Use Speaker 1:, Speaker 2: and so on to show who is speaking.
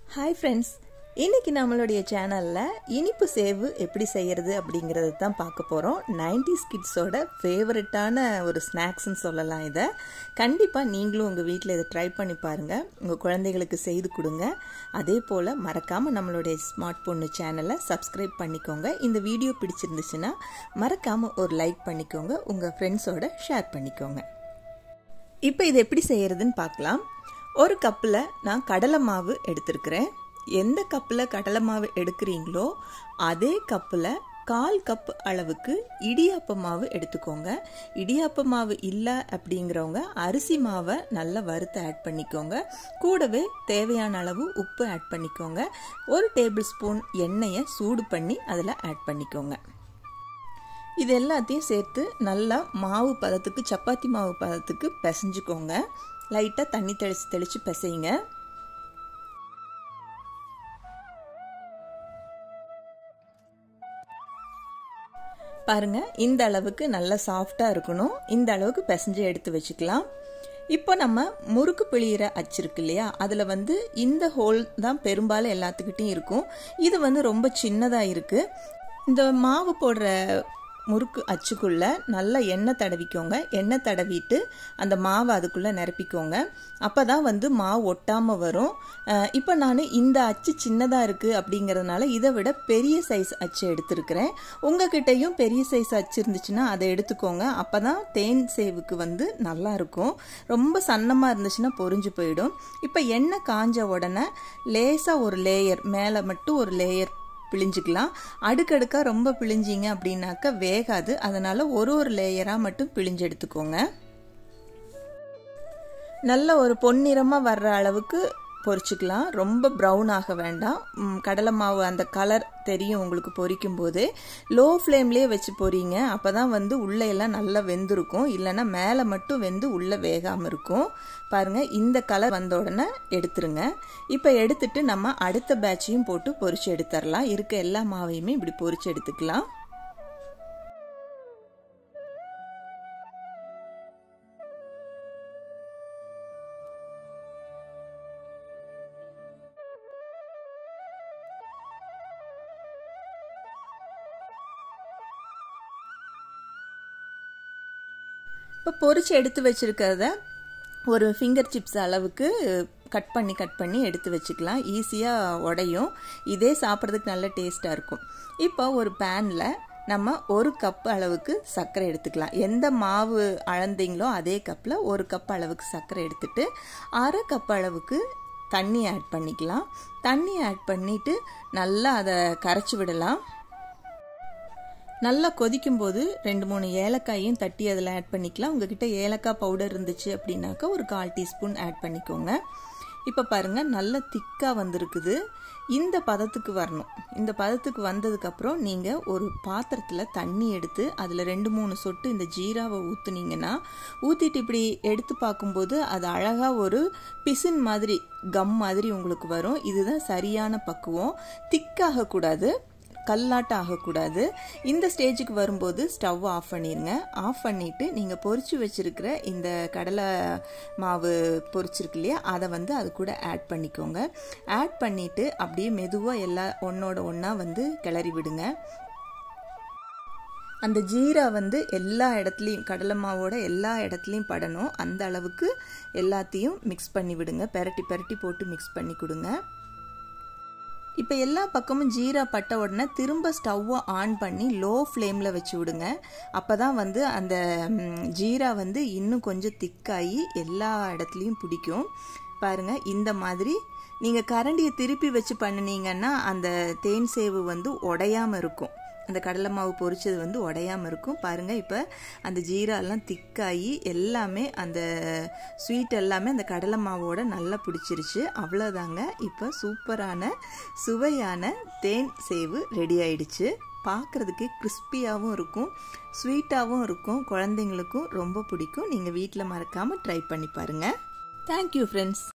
Speaker 1: hi friends இன்னைக்கு நம்மளுடைய சேனலில் இனிப்பு சேவு எப்படி செய்யறது அப்படிங்கிறது தான் பார்க்க போகிறோம் நைன்டிஸ் கிட்ஸோட ஃபேவரட்டான ஒரு ஸ்நாக்ஸ்னு சொல்லலாம் இதை கண்டிப்பாக நீங்களும் உங்கள் வீட்டில் இதை ட்ரை பண்ணி பாருங்கள் உங்கள் குழந்தைகளுக்கு செய்து கொடுங்க அதே போல் மறக்காமல் நம்மளுடைய ஸ்மார்ட் பொண்ணு சேனலை சப்ஸ்கிரைப் பண்ணிக்கோங்க இந்த வீடியோ பிடிச்சிருந்துச்சுன்னா மறக்காமல் ஒரு லைக் பண்ணிக்கோங்க உங்கள் ஃப்ரெண்ட்ஸோட ஷேர் பண்ணிக்கோங்க இப்போ இது எப்படி செய்யறதுன்னு பார்க்கலாம் ஒரு கப்பில் நான் கடலை மாவு எடுத்திருக்கிறேன் எந்த கப்பில் கடலை மாவு எடுக்கிறீங்களோ அதே கப்பில் கால் கப் அளவுக்கு இடியாப்ப மாவு எடுத்துக்கோங்க இடியாப்ப மாவு இல்லை அப்படிங்கிறவங்க அரிசி மாவை நல்லா வறுத்து ஆட் பண்ணிக்கோங்க கூடவே தேவையான அளவு உப்பு ஆட் பண்ணிக்கோங்க ஒரு டேபிள் ஸ்பூன் எண்ணெயை சூடு பண்ணி அதில் ஆட் பண்ணிக்கோங்க இது எல்லாத்தையும் சேர்த்து நல்லா மாவு பதத்துக்கு சப்பாத்தி மாவு பதத்துக்கு பிசைஞ்சுக்கோங்க லைட்டாக தண்ணி தெளித்து தெளித்து பிசையுங்க பாருங்க இந்த அளவுக்கு நல்லா சாஃப்டாக இருக்கணும் இந்த அளவுக்கு பிசைஞ்சு எடுத்து வச்சுக்கலாம் இப்போ நம்ம முறுக்கு பிழியிற அச்சு இருக்கு இல்லையா அதில் வந்து இந்த ஹோல் தான் பெரும்பாலும் எல்லாத்துக்கிட்டையும் இருக்கும் இது வந்து ரொம்ப சின்னதாக இருக்குது இந்த மாவு போடுற முறுக்கு அச்சுக்குள்ளே நல்லா எண்ணெய் தடவிக்கோங்க எண்ணெய் தடவிட்டு அந்த மாவை அதுக்குள்ளே நிரப்பிக்கோங்க அப்போ தான் வந்து மாவு ஒட்டாமல் வரும் இப்போ நான் இந்த அச்சு சின்னதாக இருக்குது அப்படிங்கிறதுனால இதை விட பெரிய சைஸ் அச்சு எடுத்திருக்கிறேன் உங்ககிட்டையும் பெரிய சைஸ் அச்சு இருந்துச்சுன்னா அதை எடுத்துக்கோங்க அப்போ தான் தேன் சேவுக்கு வந்து நல்லா இருக்கும் ரொம்ப சன்னமாக இருந்துச்சுன்னா பொறிஞ்சு போயிடும் இப்போ எண்ணெய் காஞ்ச உடனே லேசாக ஒரு லேயர் மேலே மட்டும் ஒரு லேயர் பிழிஞ்சிக்கலாம் அடுக்கடுக்காக ரொம்ப பிழிஞ்சிங்க அப்படின்னாக்கா வேகாது அதனால் ஒரு ஒரு லேயராக மட்டும் பிழிஞ்சு எடுத்துக்கோங்க நல்ல ஒரு பொன்னிறமாக வர்ற அளவுக்கு பொரிச்சுக்கலாம் ரொம்ப ப்ரௌன் ஆக வேண்டாம் கடலை மாவு அந்த கலர் தெரியும் உங்களுக்கு பொரிக்கும் போது லோ ஃப்ளேம்லேயே வச்சு பொரிங்க அப்போ தான் வந்து உள்ளே எல்லாம் நல்லா வெந்திருக்கும் இல்லைன்னா மேலே மட்டும் வெந்து உள்ளே வேகாமல் இருக்கும் பாருங்கள் இந்த கலர் வந்த உடனே எடுத்துருங்க இப்போ எடுத்துட்டு நம்ம அடுத்த பேட்சையும் போட்டு பொரிச்சு எடுத்துடலாம் இருக்க எல்லா மாவையுமே இப்படி பொரிச்சு எடுத்துக்கலாம் இப்போ பொரிச்சு எடுத்து வச்சுருக்கிறத ஒரு ஃபிங்கர் சிப்ஸ் அளவுக்கு கட் பண்ணி கட் பண்ணி எடுத்து வச்சுக்கலாம் ஈஸியாக உடையும் இதே சாப்பிட்றதுக்கு நல்ல டேஸ்ட்டாக இருக்கும் இப்போ ஒரு பேனில் நம்ம ஒரு கப் அளவுக்கு சர்க்கரை எடுத்துக்கலாம் எந்த மாவு அளந்தீங்களோ அதே கப்பில் ஒரு கப் அளவுக்கு சர்க்கரை எடுத்துட்டு அரை கப் அளவுக்கு தண்ணி ஆட் பண்ணிக்கலாம் தண்ணி ஆட் பண்ணிவிட்டு நல்லா அதை கரைச்சி விடலாம் நல்லா கொதிக்கும் போது ரெண்டு மூணு ஏலக்காயும் தட்டி அதில் ஆட் பண்ணிக்கலாம் உங்ககிட்ட ஏலக்காய் பவுடர் இருந்துச்சு அப்படின்னாக்கா ஒரு கால் டீஸ்பூன் ஆட் பண்ணிக்கோங்க இப்போ பாருங்கள் நல்ல திக்காக வந்திருக்குது இந்த பதத்துக்கு வரணும் இந்த பதத்துக்கு வந்ததுக்கப்புறம் நீங்கள் ஒரு பாத்திரத்தில் தண்ணி எடுத்து அதில் ரெண்டு மூணு சொட்டு இந்த ஜீராவை ஊற்றுனீங்கன்னா ஊற்றிட்டு இப்படி எடுத்து பார்க்கும்போது அது அழகாக ஒரு பிசின் மாதிரி கம் மாதிரி உங்களுக்கு வரும் இதுதான் சரியான பக்குவம் திக்காகக்கூடாது கல்லாட்ட ஆகக்கூடாது இந்த ஸ்டேஜுக்கு வரும்போது ஸ்டவ் ஆஃப் பண்ணிடுங்க ஆஃப் பண்ணிவிட்டு நீங்கள் பொறிச்சு வச்சுருக்கிற இந்த கடலை மாவு பொரிச்சிருக்கு இல்லையா அதை வந்து அது கூட ஆட் பண்ணிக்கோங்க ஆட் பண்ணிவிட்டு அப்படியே மெதுவாக எல்லா ஒன்றோட ஒன்றா வந்து கிளறி விடுங்க அந்த ஜீரா வந்து எல்லா இடத்துலையும் கடலை மாவோட எல்லா இடத்துலையும் படணும் அந்த அளவுக்கு எல்லாத்தையும் மிக்ஸ் பண்ணி விடுங்க பெரட்டி பெரட்டி போட்டு மிக்ஸ் பண்ணி கொடுங்க இப்போ எல்லா பக்கமும் ஜீரா பட்ட உடனே திரும்ப ஸ்டவ்வை ஆன் பண்ணி லோ ஃப்ளேமில் வச்சு விடுங்க அப்போ தான் வந்து அந்த ஜீரா வந்து இன்னும் கொஞ்சம் திக்காகி எல்லா இடத்துலையும் பிடிக்கும் பாருங்கள் இந்த மாதிரி நீங்கள் கரண்டியை திருப்பி வச்சு பண்ணினீங்கன்னா அந்த தேன் சேவு வந்து உடையாமல் இருக்கும் அந்த கடலை மாவு பொரிச்சது வந்து உடையாமல் இருக்கும் பாருங்கள் இப்போ அந்த ஜீராலாம் திக்காகி எல்லாமே அந்த ஸ்வீட் எல்லாமே அந்த கடலை மாவோட நல்லா பிடிச்சிருச்சு அவ்வளோதாங்க இப்போ சூப்பரான சுவையான தேன் சேவு ரெடி ஆயிடுச்சு பார்க்குறதுக்கு கிறிஸ்பியாகவும் இருக்கும் ஸ்வீட்டாகவும் இருக்கும் குழந்தைங்களுக்கும் ரொம்ப பிடிக்கும் நீங்கள் வீட்டில் மறக்காமல் ட்ரை பண்ணி பாருங்கள் தேங்க்யூ ஃப்ரெண்ட்ஸ்